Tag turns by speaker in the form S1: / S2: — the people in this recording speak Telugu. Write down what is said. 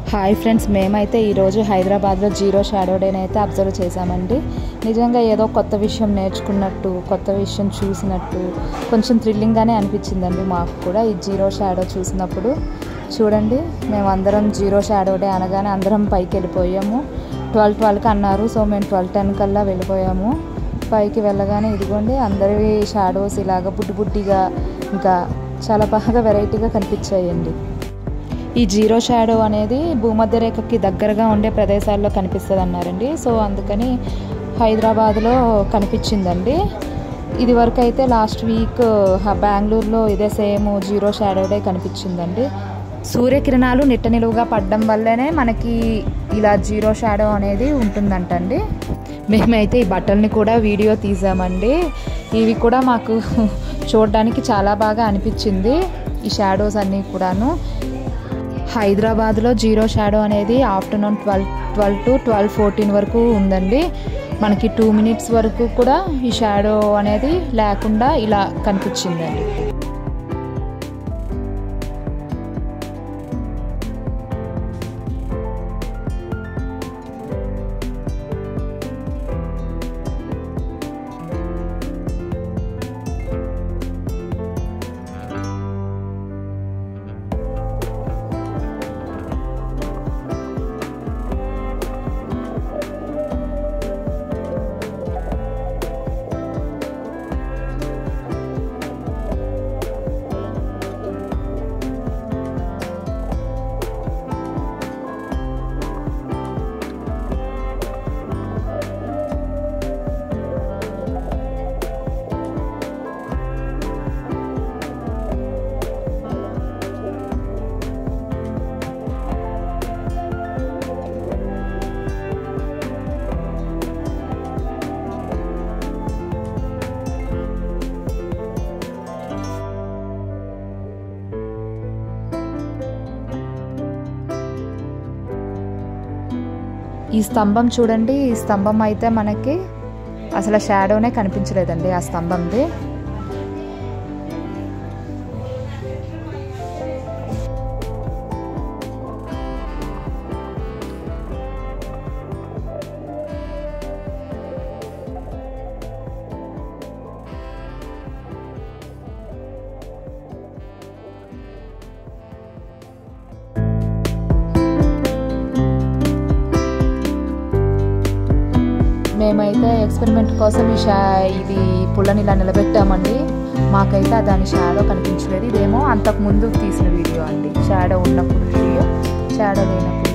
S1: హాయ్ ఫ్రెండ్స్ మేమైతే ఈరోజు హైదరాబాద్లో జీరో షాడో డేని అయితే అబ్జర్వ్ చేశామండి నిజంగా ఏదో కొత్త విషయం నేర్చుకున్నట్టు కొత్త విషయం చూసినట్టు కొంచెం థ్రిల్లింగ్గానే అనిపించిందండి మాకు కూడా ఈ జీరో షాడో చూసినప్పుడు చూడండి మేము అందరం జీరో షాడో డే అనగానే అందరం పైకి వెళ్ళిపోయాము ట్వెల్వ్ ట్వెల్వ్కి అన్నారు సో మేము ట్వెల్వ్ టెన్ కల్లా వెళ్ళిపోయాము పైకి వెళ్ళగానే ఇదిగోండి అందరి షాడోస్ ఇలాగ బుడ్డి బుడ్డిగా ఇంకా చాలా బాగా వెరైటీగా కనిపించాయండి ఈ జీరో షాడో అనేది భూమధ్య రేఖకి దగ్గరగా ఉండే ప్రదేశాల్లో కనిపిస్తుంది అన్నారండి సో అందుకని హైదరాబాద్లో కనిపించిందండి ఇది వరకు అయితే లాస్ట్ వీక్ బెంగళూరులో ఇదే సేమ్ జీరో షాడో డే కనిపించిందండి సూర్యకిరణాలు నిట్ట నిలువుగా పడడం వల్లనే మనకి ఇలా జీరో షాడో అనేది ఉంటుందంటండి మేమైతే ఈ బట్టల్ని కూడా వీడియో తీసామండి ఇవి కూడా మాకు చూడడానికి చాలా బాగా అనిపించింది ఈ షాడోస్ అన్నీ కూడాను హైదరాబాద్లో జీరో షాడో అనేది afternoon twelve twelve to twelve fourteen వరకు ఉందండి మనకి టూ మినిట్స్ వరకు కూడా ఈ షాడో అనేది లేకుండా ఇలా కనిపించిందండి ఈ స్తంభం చూడండి ఈ స్తంభం అయితే మనకి అసలు షాడోనే కనిపించలేదండి ఆ స్తంభంది మేమైతే ఎక్స్పెరిమెంట్ కోసం ఈ షా ఇది పుల్లని ఇలా నిలబెట్టామండి మాకైతే దాని షాడో కనిపించలేదు ఇదేమో అంతకు ముందు తీసిన వీడియో అండి షాడో ఉన్నప్పుడు వీడియో షాడో లేనప్పుడు